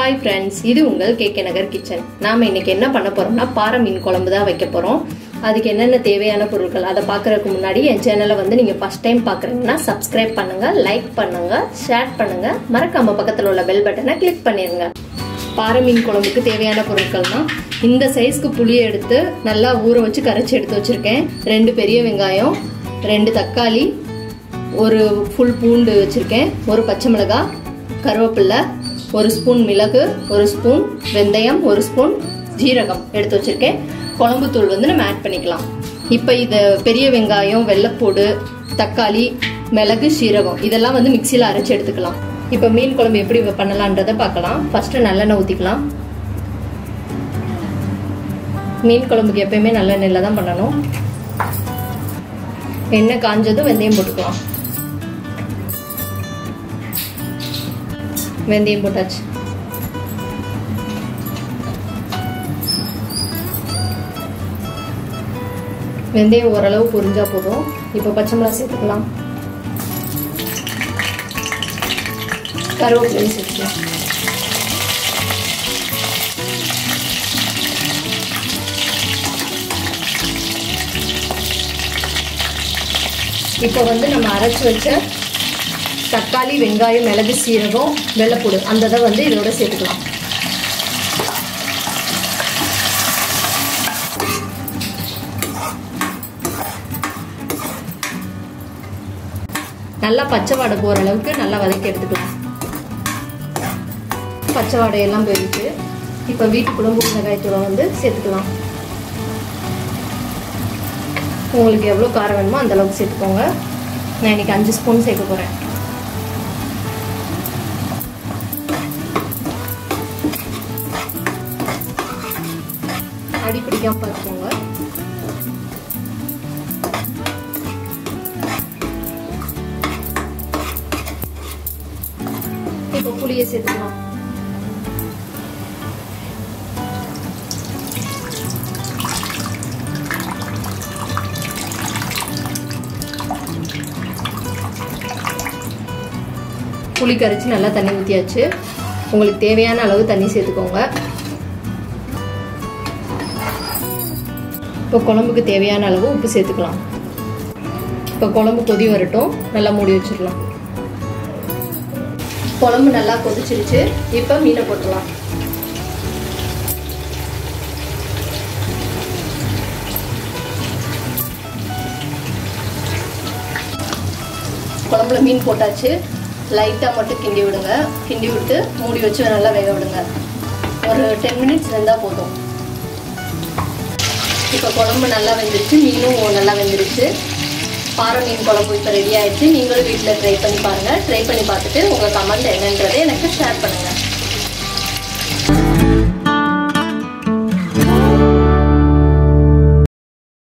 hi friends இது உங்கள் KK நகர் kitchen நாம் இன்னைக்கு என்ன பண்ண போறோம்னா பாறை மீன் குழம்பு தான் வைக்க போகிறோம் அதுக்கு என்னென்ன தேவையான பொருட்கள் அதை பார்க்கறதுக்கு முன்னாடி என் சேனலை வந்து நீங்கள் ஃபஸ்ட் டைம் பார்க்குறீங்கன்னா சப்ஸ்கிரைப் பண்ணுங்க லைக் பண்ணுங்க ஷேர் பண்ணுங்க மறக்காம பக்கத்தில் உள்ள பெல் பட்டனை கிளிக் பண்ணிடுங்க பாறை மீன் குழம்புக்கு தேவையான பொருட்கள்னா இந்த சைஸ்க்கு புளியை எடுத்து நல்லா ஊற வச்சு கரைச்சி எடுத்து வச்சுருக்கேன் ரெண்டு பெரிய வெங்காயம் ரெண்டு தக்காளி ஒரு ஃபுல் பூண்டு வச்சுருக்கேன் ஒரு பச்சை மிளகாய் கருவேப்பில்லை ஒரு ஸ்பூன் மிளகு ஒரு ஸ்பூன் வெந்தயம் ஒரு ஸ்பூன் ஜீரகம் எடுத்து வச்சுருக்கேன் குழம்பு தூள் வந்து நம்ம ஆட் பண்ணிக்கலாம் இப்போ இதை பெரிய வெங்காயம் வெள்ளைப்பூடு தக்காளி மிளகு சீரகம் இதெல்லாம் வந்து மிக்சியில் அரைச்சி எடுத்துக்கலாம் இப்போ மீன் குழம்பு எப்படி பண்ணலான்றதை பார்க்கலாம் ஃபஸ்ட்டு நல்லெண்ணெய் ஊற்றிக்கலாம் மீன் குழம்புக்கு எப்பயுமே நல்லெண்ணெயில் தான் பண்ணணும் எண்ணெய் காஞ்சதும் வெந்தயம் போட்டுக்கலாம் வெந்தயம் போட்டாச்சு வெந்தயம் ஓரளவு பொரிஞ்சா போதும் இப்போ பச்சை மிளகா சேர்த்துக்கலாம் கருவேப்பிலையும் சேர்த்துக்கலாம் இப்போ வந்து நம்ம அரைச்சி வச்ச தக்காளி வெங்காயம் மிளகு சீரகம் வெள்ளைப்பூடு அந்த இதை வந்து இதோட சேர்த்துக்கலாம் நல்லா பச்சை வாடை போகிற அளவுக்கு நல்லா வதக்கி எடுத்துக்கலாம் பச்சை வாடையெல்லாம் போயிடுச்சு இப்போ வீட்டு குழம்பு மிளகாய்த்தூளை வந்து சேர்த்துக்கலாம் உங்களுக்கு எவ்வளோ காரம் வேணுமோ அந்த அளவுக்கு சேர்த்துக்கோங்க நான் இன்னைக்கு அஞ்சு ஸ்பூன் சேர்க்க போகிறேன் அடி பிடிக்காம பார்த்துக்கோங்க இப்போ புளியை சேர்த்துக்கலாம் புளி கரைச்சி நல்லா தண்ணி ஊற்றியாச்சு உங்களுக்கு தேவையான அளவு தண்ணி சேர்த்துக்கோங்க இப்போ குழம்புக்கு தேவையான அளவு உப்பு சேர்த்துக்கலாம் இப்போ குழம்பு கொதி வரட்டும் நல்லா மூடி வச்சிடலாம் குழம்பு நல்லா கொதிச்சிருச்சு இப்போ மீனை போட்டுடலாம் குழம்புல மீன் போட்டாச்சு லைட்டாக மட்டும் கிண்டி விடுங்க கிண்டி விட்டு மூடி வச்சு நல்லா வேக விடுங்க ஒரு டென் மினிட்ஸ் வெந்தால் போதும் இப்போ குழம்பு நல்லா வெந்துருச்சு மீனும் நல்லா வெந்துருச்சு பாறை மீன் குழம்பு இப்போ ரெடி ஆயிடுச்சு நீங்களும் வீட்டில் ட்ரை பண்ணி பாருங்கள் ட்ரை பண்ணி பார்த்துட்டு உங்கள் கமெண்ட் என்னன்றதை எனக்கு ஷேர் பண்ணுங்கள்